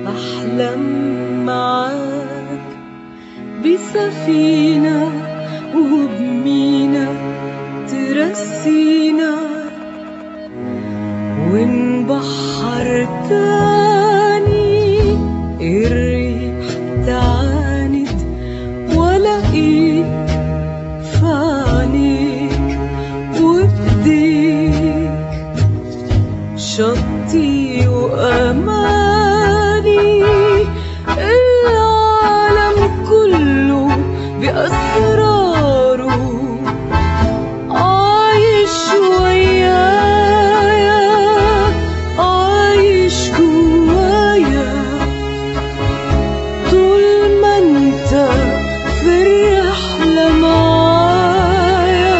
بحلم معاك بسفينة وبمينا ترسينا ونبحر تاني الريح تعاند ولاقيك في عينيك وبديك شطي وأماني العالم كله بأسراره عايش ويايا عايش جوايا طول ما انت في الرحلة معايا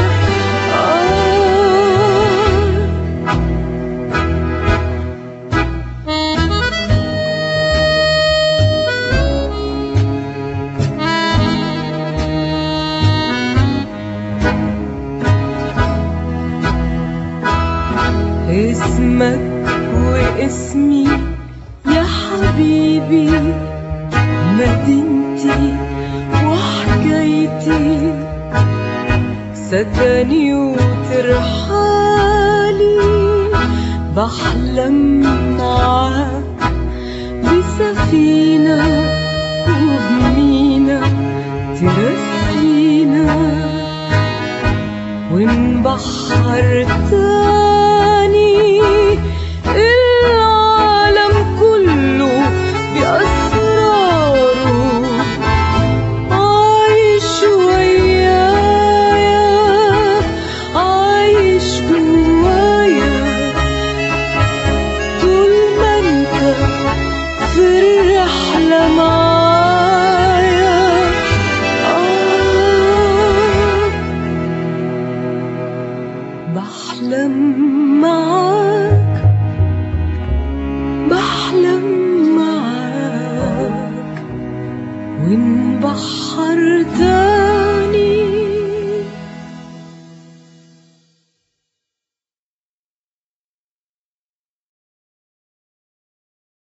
آه اسمك واسمي يا حبيبي مدينتي وحكايتي سكني وترحالي بحلم معاك بسفينة وبمينا ترسينا ونبحر تاني العالم كله بأسراره عايش ويايا عايش جوايا طول ما انت في الرحلة معايا